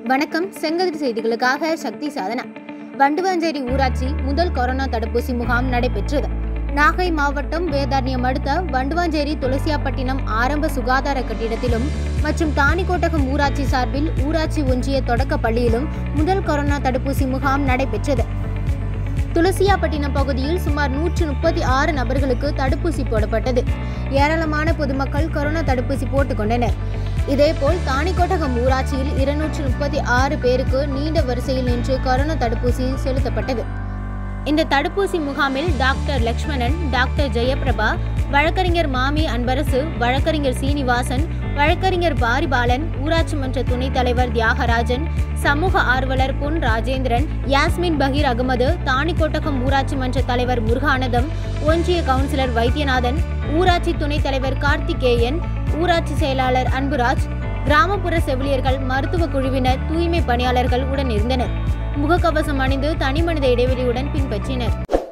வணக்கம் செங்கதிர் செய்திகளுக்காக சக்தி சாதனா வண்டுவாஞ்சேரி ஊராட்சி முதல் கொரோனா தடுப்பூசி முகாம் நடைபெற்றது நாகை மாவட்டம் வேதாரண்யம் அடுத்த வண்டுவாஞ்சேரி துளசியாப்பட்டினம் ஆரம்ப சுகாதார கட்டிடத்திலும் மற்றும் தாணிக்கோட்டகம் ஊராட்சி சார்பில் ஊராட்சி ஒன்றிய தொடக்க பள்ளியிலும் முதல் கொரோனா தடுப்பூசி முகாம் நடைபெற்றது துளசியாப்பட்டினம் பகுதியில் சுமார் நூற்று முப்பத்தி ஆறு நபர்களுக்கு தடுப்பூசி போடப்பட்டது ஏராளமான பொதுமக்கள் கொரோனா தடுப்பூசி போட்டுக் கொண்டனர் இதேபோல் தாணிக்கோட்டகம் ஊராட்சியில் இருநூற்று முப்பத்தி ஆறு பேருக்கு நீண்ட வரிசையில் நின்று கொரோனா தடுப்பூசி செலுத்தப்பட்டது இந்த தடுப்பூசி முகாமில் டாக்டர் லக்ஷ்மணன் டாக்டர் ஜெயபிரபா வழக்கறிஞர் மாமி அன்பரசு வழக்கறிஞர் சீனிவாசன் வழக்கறிஞர் பாரிபாலன் ஊராட்சி மன்ற துணைத் தலைவர் தியாகராஜன் சமூக ஆர்வலர் பொன் ராஜேந்திரன் யாஸ்மின் பகீர் அகமது தாணிக்கோட்டகம் ஊராட்சி மன்ற தலைவர் முருகானந்தம் ஒன்றிய கவுன்சிலர் வைத்தியநாதன் ஊராட்சி துணைத் தலைவர் கார்த்திகேயன் ஊராட்சி செயலாளர் அன்புராஜ் கிராமப்புற செவிலியர்கள் மருத்துவ குழுவினர் தூய்மை பணியாளர்கள் உடன் இருந்தனர் முகக்கவசம் அணிந்து தனிமனித இடைவெளியுடன் பின்பற்றினர்